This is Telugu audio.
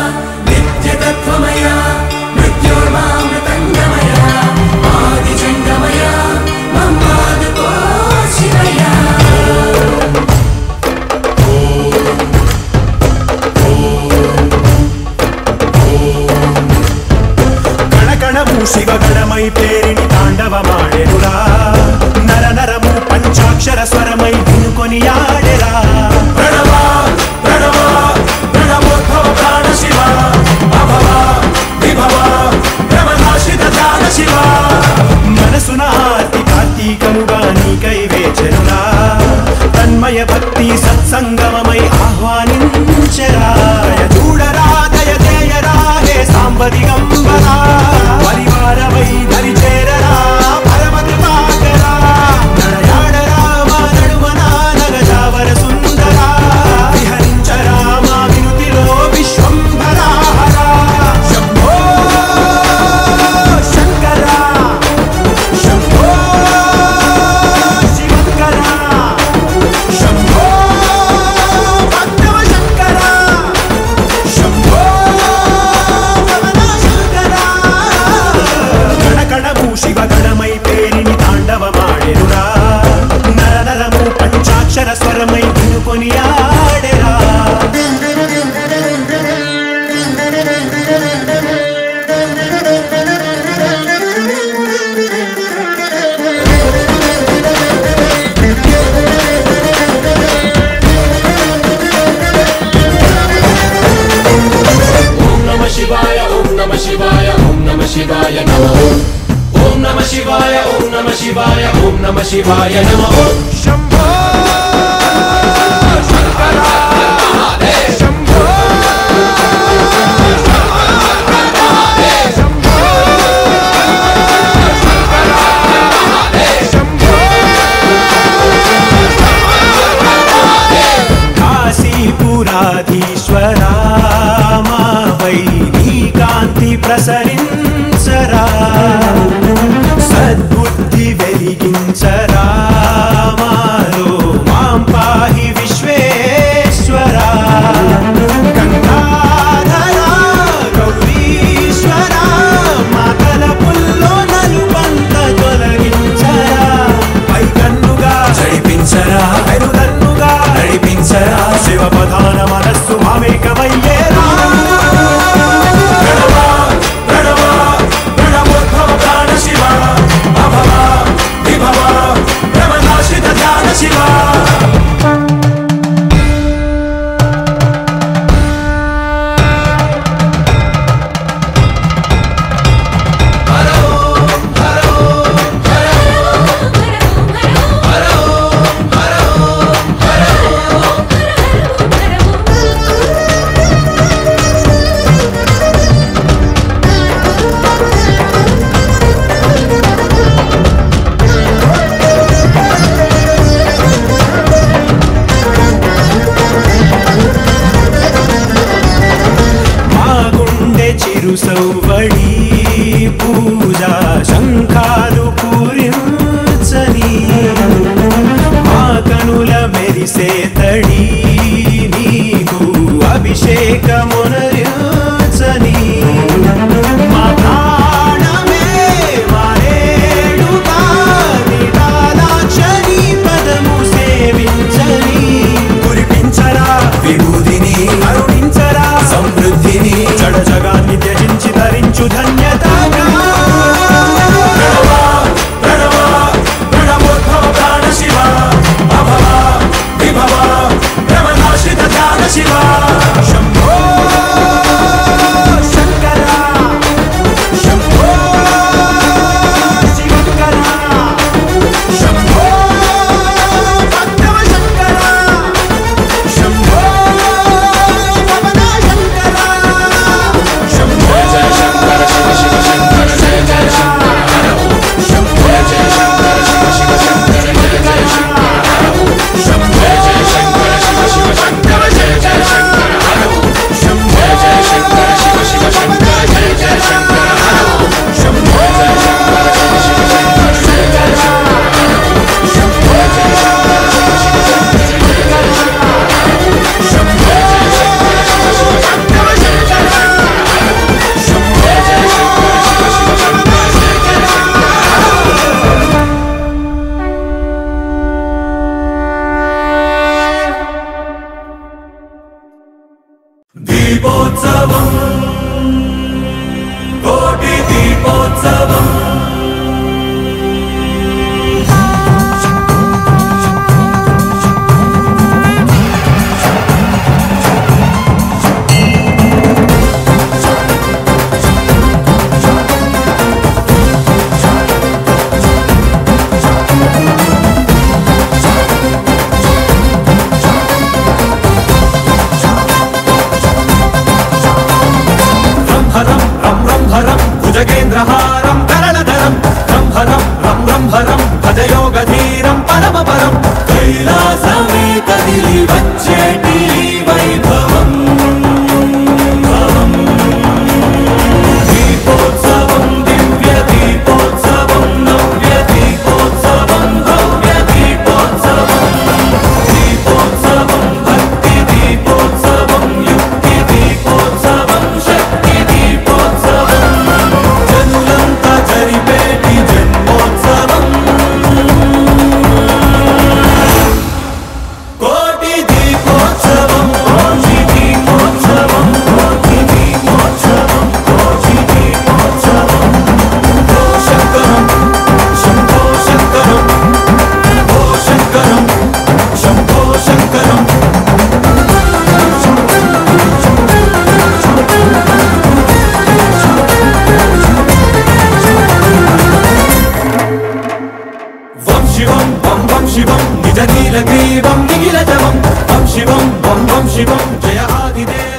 నిత్యతత్వమయ మృత్యోర్మామృతంగమయ ఆదిజంగమయ మమ్మాదుకో శివయ కణకణము శివగణమై పేరిని తాండవమాడెనురా నర నరము పంచాక్షర స్వరమై వినుకొని ఆడెరా ప్రణవ ప్రణవ ప్రణవోద్భవ ప్రాణ శివ అభవ విభవ భ్రమనాశిత ధ్యాన శివ మనసున ఆర్తి కార్తీకముగా నీకై వేచెనురా తన్మయ భక్తి సత్సంగమమై ఆహ్వానించరా చూడరా దయ చేయరా హే సాంబదిగంబరా పరివారమై దరి చేరరా పరమ కృపాకరా నడయాడరా మా నడుమన నగజావర సుందరా విహరించరా మా వినుతిలో విశ్వంభరా హరా శంభో శంకరా శంభో శివంకర శంభో భక్తవ శంకర శంభో రమణ శంకర కణకణము శివగణమై పేరిని తాండవమాడెనురా నర నరము పంచాక్షర స్వరమై వినుకొని ఆడెరా ఓం నమ శివాయ ఓం నమ శివాయ ఓం నమ శివాయ నమ ఓం నమ శివాయ ఓం నమ శివాయ ఓం నమ శివాయ నమ ఓం శంభో శంకర శంభో శంభో శంభో కాశీపురాధీశ్వరా మాపై నీ కాంతి ప్రసరించరా సద్బుద్ధి వెలిగించరా మాలో మాం పాహి విశ్వేశ్వరా గంగాధరా గౌరీశ్వరా మా తలపుల్లో నలుపంత తొలగించరా పై కన్నుగా నడిపించరా పెరుదన్నుగా నడిపించరా శివ ప్రధాన మనస్సు మామేకమయ్యేరా ప్రణవ ప్రణవ ప్రణవోద్భవ ప్రాణ శివ అభవ విభవ భ్రమనాశిత ధ్యాన శివ మా గుండె చిరు సౌవడి పూజ శంఖాలు పూరించని మా కనుల మెరిసే తడి నీకు అభిషేకమునరించని మా ప్రాణమే మారేడుగా నిటాలాక్షరి పదము సేవించని కురిపించరా విభూతిని కరుణించరా సమృద్ధిని జడ జగాన్ని త్యజించి ధరించు ధన్యతగా ప్రణవ ప్రణవ ప్రణవోద్భవ ప్రాణ శివ అభవ విభవ భ్రమనాశిత ధ్యాన శివ శంభో దీపోత్సవం కోటి దీపోత్సవం రంహరం రం రంహరం భుజగేంద్రహారం కరణధరం రంహరం రం రంహరం భజయోగధీరం పరమపరం కైలాసమే కదిలి వచ్చేటి వైభవం భవం. దీపోత్సవం దివ్య దీపోత్సవం నవ్య దీపోత్సవం భవ్య దీపోత్సవం దీపోత్సవం భక్తి దీపోత్సవం యుక్తి దీపోత్సవం శక్తి దీపోత్సవం జనులంతా జరిపేటి జన్మోత్సవం కోటి దీపోత్సవం కోటి దీపోత్సవం కోటి దీపోత్సవం కోటి దీపోత్సవం ఓ శంకరం శంభో శంకరం ఓ శంకరం శంభో శంకరం వం శివం వం వం శివం నిజ నీలగ్రీవం నిఖిలజవం వం శివం వం వం శివం జయ ఆదిదేవ